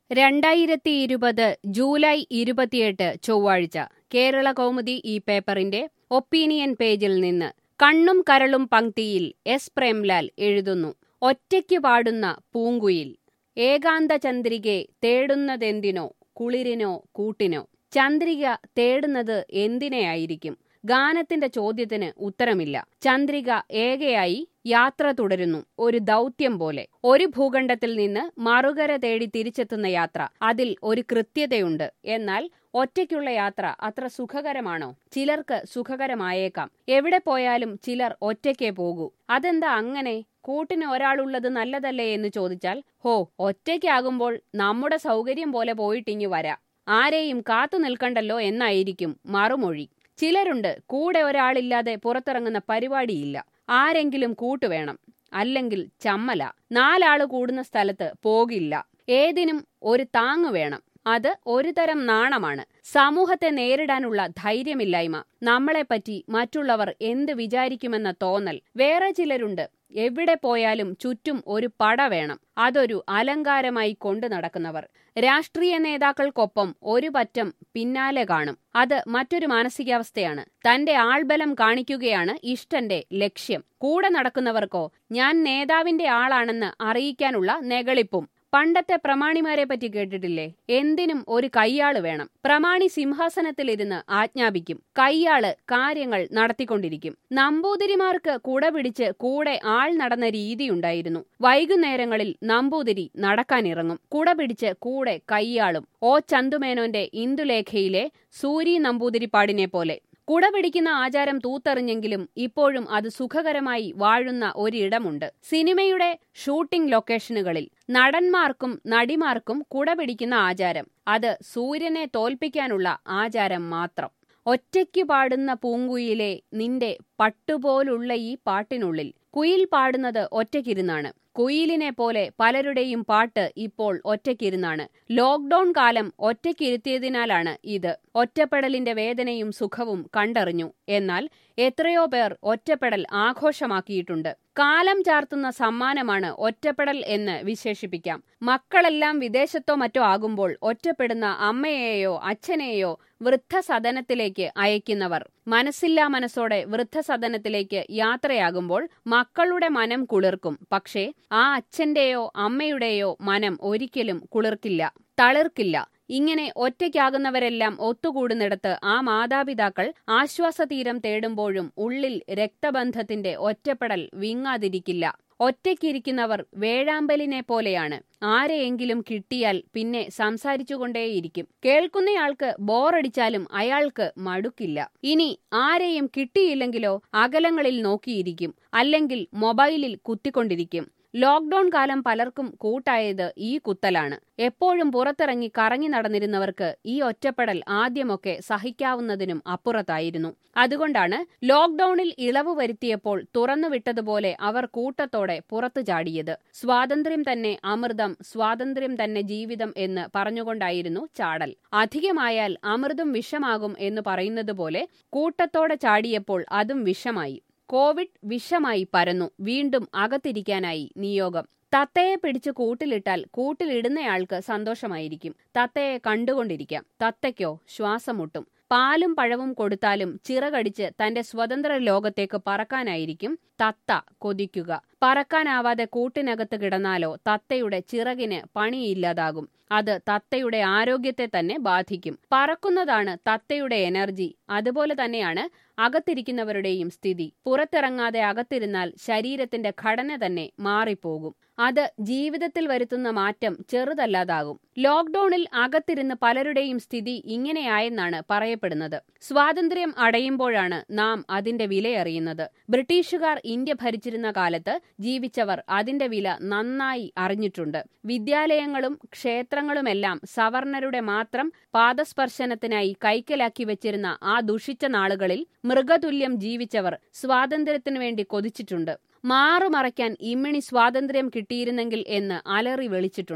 രണ്ടായിരത്തി ഇരുപത് ജൂലൈ ഇരുപത്തിയെട്ട് ചൊവ്വാഴ്ച കേരള കൗമുദി ഈ പേപ്പറിന്റെ ഒപ്പീനിയൻ പേജിൽ നിന്ന് കണ്ണും കരളും പങ്ക്തിയിൽ എസ് പ്രേംലാൽ എഴുതുന്നു ഒറ്റയ്ക്ക് പാടുന്ന പൂങ്കുയിൽ ഏകാന്ത ചന്ദ്രികെ തേടുന്നതെന്തിനോ കുളിരിനോ കൂട്ടിനോ ചന്ദ്രിക തേടുന്നത് എന്തിനെയായിരിക്കും ഗാനത്തിന്റെ ചോദ്യത്തിന് ഉത്തരമില്ല ചന്ദ്രിക ഏകയായി യാത്ര തുടരുന്നു ഒരു ദൗത്യം പോലെ ഒരു ഭൂഖണ്ഡത്തിൽ നിന്ന് മറുകര തേടി തിരിച്ചെത്തുന്ന യാത്ര അതിൽ ഒരു കൃത്യതയുണ്ട് എന്നാൽ ഒറ്റയ്ക്കുള്ള യാത്ര അത്ര സുഖകരമാണോ ചിലർക്ക് സുഖകരമായേക്കാം എവിടെ പോയാലും ചിലർ ഒറ്റയ്ക്കേ പോകൂ അതെന്താ അങ്ങനെ കൂട്ടിന് ഒരാളുള്ളത് നല്ലതല്ലേ എന്ന് ചോദിച്ചാൽ ഹോ ഒറ്റയ്ക്കാകുമ്പോൾ നമ്മുടെ സൗകര്യം പോലെ പോയിട്ടിങ്ങി വരാം ആരെയും കാത്തു നിൽക്കണ്ടല്ലോ എന്നായിരിക്കും മറുമൊഴി ചിലരുണ്ട് കൂടെ ഒരാളില്ലാതെ പുറത്തിറങ്ങുന്ന പരിപാടിയില്ല ആരെങ്കിലും കൂട്ടുവേണം അല്ലെങ്കിൽ ചമ്മല നാലാള് കൂടുന്ന സ്ഥലത്ത് പോകില്ല ഏതിനും ഒരു താങ്ങു വേണം അത് ഒരു തരം നാണമാണ് സമൂഹത്തെ നേരിടാനുള്ള ധൈര്യമില്ലായ്മ നമ്മളെപ്പറ്റി മറ്റുള്ളവർ എന്ത് വിചാരിക്കുമെന്ന തോന്നൽ വേറെ ചിലരുണ്ട് എവിടെ പോയാലും ചുറ്റും ഒരു പട വേണം അതൊരു അലങ്കാരമായി കൊണ്ടു നടക്കുന്നവർ രാഷ്ട്രീയ നേതാക്കൾക്കൊപ്പം ഒരു പറ്റം പിന്നാലെ കാണും അത് മറ്റൊരു മാനസികാവസ്ഥയാണ് തന്റെ ആൾബലം കാണിക്കുകയാണ് ഇഷ്ടന്റെ ലക്ഷ്യം കൂടെ നടക്കുന്നവർക്കോ ഞാൻ നേതാവിന്റെ ആളാണെന്ന് അറിയിക്കാനുള്ള നെകളിപ്പും പണ്ടത്തെ പ്രമാണിമാരെ പറ്റി കേട്ടിട്ടില്ലേ എന്തിനും ഒരു കയ്യാള് വേണം പ്രമാണി സിംഹാസനത്തിലിരുന്ന് ആജ്ഞാപിക്കും കയ്യാള് കാര്യങ്ങൾ നടത്തിക്കൊണ്ടിരിക്കും നമ്പൂതിരിമാർക്ക് കുട പിടിച്ച് കൂടെ ആൾ നടന്ന രീതിയുണ്ടായിരുന്നു വൈകുന്നേരങ്ങളിൽ നമ്പൂതിരി നടക്കാനിറങ്ങും കുട പിടിച്ച് കൂടെ കയ്യാളും ഓ ചന്തുമേനോന്റെ ഇന്ദുലേഖയിലെ സൂരി നമ്പൂതിരിപ്പാടിനെ പോലെ കുട പിടിക്കുന്ന ആചാരം തൂത്തെറിഞ്ഞെങ്കിലും ഇപ്പോഴും അത് സുഖകരമായി വാഴുന്ന ഒരിടമുണ്ട് സിനിമയുടെ ഷൂട്ടിംഗ് ലൊക്കേഷനുകളിൽ നടന്മാർക്കും നടിമാർക്കും കുട പിടിക്കുന്ന ആചാരം അത് സൂര്യനെ തോൽപ്പിക്കാനുള്ള ആചാരം മാത്രം ഒറ്റയ്ക്ക് പാടുന്ന പൂങ്കുയിലെ നിന്റെ പട്ടുപോലുള്ള ഈ പാട്ടിനുള്ളിൽ കുയിൽ പാടുന്നത് ഒറ്റയ്ക്കിരുന്നാണ് കുയിലിനെ പോലെ പലരുടെയും പാട്ട് ഇപ്പോൾ ഒറ്റയ്ക്കിരുന്നാണ് ലോക്ഡൌൺ കാലം ഒറ്റയ്ക്കിരുത്തിയതിനാലാണ് ഇത് ഒറ്റപ്പെടലിന്റെ വേദനയും സുഖവും കണ്ടറിഞ്ഞു എന്നാൽ എത്രയോ പേർ ഒറ്റപ്പെടൽ ആഘോഷമാക്കിയിട്ടുണ്ട് കാലം ചാർത്തുന്ന സമ്മാനമാണ് ഒറ്റപ്പെടൽ എന്ന് വിശേഷിപ്പിക്കാം മക്കളെല്ലാം വിദേശത്തോ മറ്റോ ആകുമ്പോൾ ഒറ്റപ്പെടുന്ന അമ്മയെയോ അച്ഛനെയോ വൃദ്ധസദനത്തിലേക്ക് അയക്കുന്നവർ മനസ്സില്ലാ മനസ്സോടെ വൃദ്ധസദനത്തിലേക്ക് യാത്രയാകുമ്പോൾ മക്കളുടെ മനം കുളിർക്കും പക്ഷേ ആ അച്ഛന്റെയോ അമ്മയുടെയോ മനം ഒരിക്കലും കുളിർക്കില്ല തളിർക്കില്ല ഇങ്ങനെ ഒറ്റയ്ക്കാകുന്നവരെല്ലാം ഒത്തുകൂടുന്നിടത്ത് ആ മാതാപിതാക്കൾ ആശ്വാസതീരം തേടുമ്പോഴും ഉള്ളിൽ രക്തബന്ധത്തിന്റെ ഒറ്റപ്പെടൽ വിങ്ങാതിരിക്കില്ല ഒറ്റയ്ക്കിരിക്കുന്നവർ വേഴാമ്പലിനെ പോലെയാണ് ആരെയെങ്കിലും കിട്ടിയാൽ പിന്നെ സംസാരിച്ചുകൊണ്ടേയിരിക്കും കേൾക്കുന്നയാൾക്ക് ബോറടിച്ചാലും അയാൾക്ക് മടുക്കില്ല ഇനി ആരെയും കിട്ടിയില്ലെങ്കിലോ അകലങ്ങളിൽ നോക്കിയിരിക്കും അല്ലെങ്കിൽ മൊബൈലിൽ കുത്തിക്കൊണ്ടിരിക്കും ലോക്ഡൌൺ കാലം പലർക്കും കൂട്ടായത് ഈ കുത്തലാണ് എപ്പോഴും പുറത്തിറങ്ങി കറങ്ങി നടന്നിരുന്നവർക്ക് ഈ ഒറ്റപ്പെടൽ ആദ്യമൊക്കെ സഹിക്കാവുന്നതിനും അപ്പുറത്തായിരുന്നു അതുകൊണ്ടാണ് ലോക്ഡൌണിൽ ഇളവ് വരുത്തിയപ്പോൾ തുറന്നുവിട്ടതുപോലെ അവർ കൂട്ടത്തോടെ പുറത്തു ചാടിയത് സ്വാതന്ത്ര്യം തന്നെ അമൃതം സ്വാതന്ത്ര്യം തന്നെ ജീവിതം എന്ന് പറഞ്ഞുകൊണ്ടായിരുന്നു ചാടൽ അധികമായാൽ അമൃതം വിഷമാകും എന്ന് പറയുന്നതുപോലെ കൂട്ടത്തോടെ ചാടിയപ്പോൾ അതും വിഷമായി കോവിഡ് വിഷമായി പരന്നു വീണ്ടും അകത്തിരിക്കാനായി നിയോഗം തത്തയെ പിടിച്ച് കൂട്ടിലിട്ടാൽ കൂട്ടിലിടുന്നയാൾക്ക് സന്തോഷമായിരിക്കും തത്തയെ കണ്ടുകൊണ്ടിരിക്കാം തത്തയ്ക്കോ ശ്വാസം മുട്ടും പാലും പഴവും കൊടുത്താലും ചിറകടിച്ച് തന്റെ സ്വതന്ത്ര ലോകത്തേക്ക് പറക്കാനായിരിക്കും തത്ത കൊതിക്കുക പറക്കാനാവാതെ കൂട്ടിനകത്ത് കിടന്നാലോ തത്തയുടെ ചിറകിന് പണിയില്ലാതാകും അത് തത്തയുടെ ആരോഗ്യത്തെ തന്നെ ബാധിക്കും പറക്കുന്നതാണ് തത്തയുടെ എനർജി അതുപോലെ തന്നെയാണ് അകത്തിരിക്കുന്നവരുടെയും സ്ഥിതി പുറത്തിറങ്ങാതെ അകത്തിരുന്നാൽ ശരീരത്തിന്റെ ഘടന തന്നെ മാറിപ്പോകും അത് ജീവിതത്തിൽ വരുത്തുന്ന മാറ്റം ചെറുതല്ലാതാകും ലോക്ഡൌണിൽ അകത്തിരുന്ന് പലരുടെയും സ്ഥിതി ഇങ്ങനെയായെന്നാണ് പറയപ്പെടുന്നത് സ്വാതന്ത്ര്യം അടയുമ്പോഴാണ് നാം അതിന്റെ വിലയറിയുന്നത് ബ്രിട്ടീഷുകാർ ഇന്ത്യ ഭരിച്ചിരുന്ന കാലത്ത് ജീവിച്ചവർ അതിന്റെ വില നന്നായി അറിഞ്ഞിട്ടുണ്ട് വിദ്യാലയങ്ങളും ക്ഷേത്രങ്ങളുമെല്ലാം സവർണരുടെ മാത്രം പാദസ്പർശനത്തിനായി കൈക്കലാക്കി വെച്ചിരുന്ന ആ ദുഷിച്ച നാളുകളിൽ മൃഗതുല്യം ജീവിച്ചവർ സ്വാതന്ത്ര്യത്തിനു വേണ്ടി കൊതിച്ചിട്ടുണ്ട് മാറുമറയ്ക്കാൻ ഇമ്മിണി സ്വാതന്ത്ര്യം കിട്ടിയിരുന്നെങ്കിൽ എന്ന് അലറി വിളിച്ചിട്ടുണ്ട്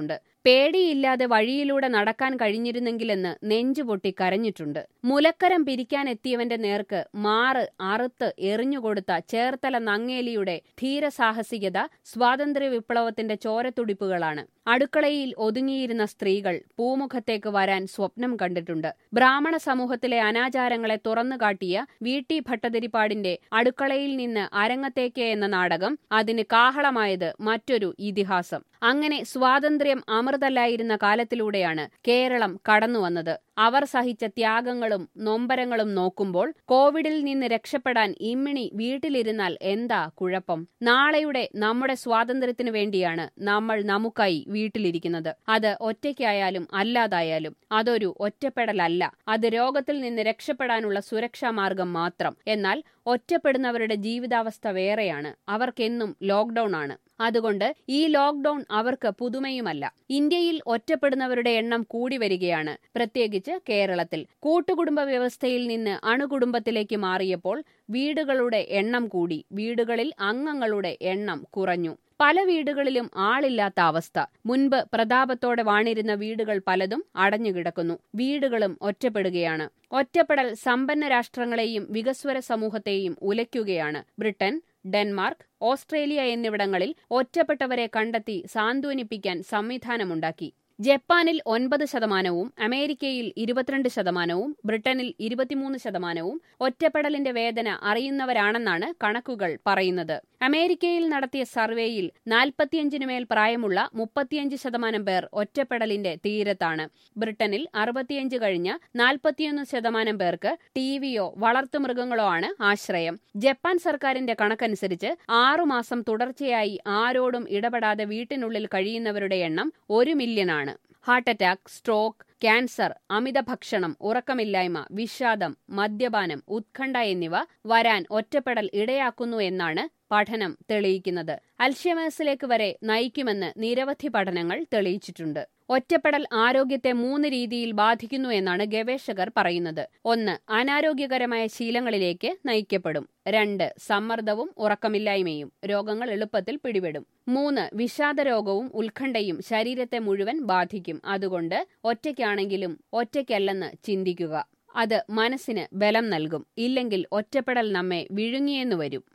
പേടിയില്ലാതെ വഴിയിലൂടെ നടക്കാൻ കഴിഞ്ഞിരുന്നെങ്കിലെന്ന് നെഞ്ചുപൊട്ടി കരഞ്ഞിട്ടുണ്ട് മുലക്കരം പിരിക്കാനെത്തിയവന്റെ നേർക്ക് മാറ് അറുത്ത് എറിഞ്ഞുകൊടുത്ത ചേർത്തല നങ്ങേലിയുടെ ധീരസാഹസികത സ്വാതന്ത്ര്യ വിപ്ലവത്തിന്റെ ചോരത്തുടിപ്പുകളാണ് അടുക്കളയിൽ ഒതുങ്ങിയിരുന്ന സ്ത്രീകൾ പൂമുഖത്തേക്ക് വരാൻ സ്വപ്നം കണ്ടിട്ടുണ്ട് ബ്രാഹ്മണ സമൂഹത്തിലെ അനാചാരങ്ങളെ തുറന്നുകാട്ടിയ വി ടി ഭട്ടതിരിപ്പാടിന്റെ അടുക്കളയിൽ നിന്ന് അരങ്ങത്തേക്ക് എന്ന നാടകം അതിന് കാഹളമായത് മറ്റൊരു ഇതിഹാസം അങ്ങനെ സ്വാതന്ത്ര്യം അമൃതല്ലായിരുന്ന കാലത്തിലൂടെയാണ് കേരളം കടന്നുവന്നത് അവർ സഹിച്ച ത്യാഗങ്ങളും നൊമ്പരങ്ങളും നോക്കുമ്പോൾ കോവിഡിൽ നിന്ന് രക്ഷപ്പെടാൻ ഇമ്മിണി വീട്ടിലിരുന്നാൽ എന്താ കുഴപ്പം നാളെയുടെ നമ്മുടെ സ്വാതന്ത്ര്യത്തിനു വേണ്ടിയാണ് നമ്മൾ നമുക്കായി വീട്ടിലിരിക്കുന്നത് അത് ഒറ്റയ്ക്കായാലും അല്ലാതായാലും അതൊരു ഒറ്റപ്പെടലല്ല അത് രോഗത്തിൽ നിന്ന് രക്ഷപ്പെടാനുള്ള സുരക്ഷാ മാർഗം മാത്രം എന്നാൽ ഒറ്റപ്പെടുന്നവരുടെ ജീവിതാവസ്ഥ വേറെയാണ് അവർക്കെന്നും ലോക്ഡൌൺ ആണ് അതുകൊണ്ട് ഈ ലോക്ഡൌൺ അവർക്ക് പുതുമയുമല്ല ഇന്ത്യയിൽ ഒറ്റപ്പെടുന്നവരുടെ എണ്ണം കൂടി വരികയാണ് പ്രത്യേകിച്ച് കേരളത്തിൽ കൂട്ടുകുടുംബ വ്യവസ്ഥയിൽ നിന്ന് അണുകുടുംബത്തിലേക്ക് മാറിയപ്പോൾ വീടുകളുടെ എണ്ണം കൂടി വീടുകളിൽ അംഗങ്ങളുടെ എണ്ണം കുറഞ്ഞു പല വീടുകളിലും ആളില്ലാത്ത അവസ്ഥ മുൻപ് പ്രതാപത്തോടെ വാണിരുന്ന വീടുകൾ പലതും അടഞ്ഞുകിടക്കുന്നു വീടുകളും ഒറ്റപ്പെടുകയാണ് ഒറ്റപ്പെടൽ സമ്പന്ന രാഷ്ട്രങ്ങളെയും വികസ്വര സമൂഹത്തെയും ഉലയ്ക്കുകയാണ് ബ്രിട്ടൻ ഡെൻമാർക്ക് ഓസ്ട്രേലിയ എന്നിവിടങ്ങളിൽ ഒറ്റപ്പെട്ടവരെ കണ്ടെത്തി സാന്ത്വനിപ്പിക്കാൻ സംവിധാനമുണ്ടാക്കി ജപ്പാനിൽ ഒൻപത് ശതമാനവും അമേരിക്കയിൽ ഇരുപത്തിരണ്ട് ശതമാനവും ബ്രിട്ടനിൽ ഇരുപത്തിമൂന്ന് ശതമാനവും ഒറ്റപ്പെടലിന്റെ വേദന അറിയുന്നവരാണെന്നാണ് കണക്കുകൾ പറയുന്നത് അമേരിക്കയിൽ നടത്തിയ സർവേയിൽ നാൽപ്പത്തിയഞ്ചിനു മേൽ പ്രായമുള്ള മുപ്പത്തിയഞ്ച് ശതമാനം പേർ ഒറ്റപ്പെടലിന്റെ തീരത്താണ് ബ്രിട്ടനിൽ അറുപത്തിയഞ്ച് കഴിഞ്ഞ നാൽപ്പത്തിയൊന്ന് ശതമാനം പേർക്ക് ടിവിയോ വളർത്തുമൃഗങ്ങളോ ആണ് ആശ്രയം ജപ്പാൻ സർക്കാരിന്റെ കണക്കനുസരിച്ച് ആറുമാസം തുടർച്ചയായി ആരോടും ഇടപെടാതെ വീട്ടിനുള്ളിൽ കഴിയുന്നവരുടെ എണ്ണം ഒരു മില്യനാണ് ഹാർട്ട് അറ്റാക്ക് സ്ട്രോക്ക് ക്യാൻസർ അമിത ഭക്ഷണം ഉറക്കമില്ലായ്മ വിഷാദം മദ്യപാനം ഉത്കണ്ഠ എന്നിവ വരാൻ ഒറ്റപ്പെടൽ ഇടയാക്കുന്നു എന്നാണ് പഠനം തെളിയിക്കുന്നത് അൽഷ്യമേഴ്സിലേക്ക് വരെ നയിക്കുമെന്ന് നിരവധി പഠനങ്ങൾ തെളിയിച്ചിട്ടുണ്ട് ഒറ്റപ്പെടൽ ആരോഗ്യത്തെ മൂന്ന് രീതിയിൽ ബാധിക്കുന്നു എന്നാണ് ഗവേഷകർ പറയുന്നത് ഒന്ന് അനാരോഗ്യകരമായ ശീലങ്ങളിലേക്ക് നയിക്കപ്പെടും രണ്ട് സമ്മർദ്ദവും ഉറക്കമില്ലായ്മയും രോഗങ്ങൾ എളുപ്പത്തിൽ പിടിപെടും മൂന്ന് വിഷാദരോഗവും ഉത്കണ്ഠയും ശരീരത്തെ മുഴുവൻ ബാധിക്കും അതുകൊണ്ട് ഒറ്റയ്ക്കാണെങ്കിലും ഒറ്റയ്ക്കല്ലെന്ന് ചിന്തിക്കുക അത് മനസ്സിന് ബലം നൽകും ഇല്ലെങ്കിൽ ഒറ്റപ്പെടൽ നമ്മെ വിഴുങ്ങിയെന്നു വരും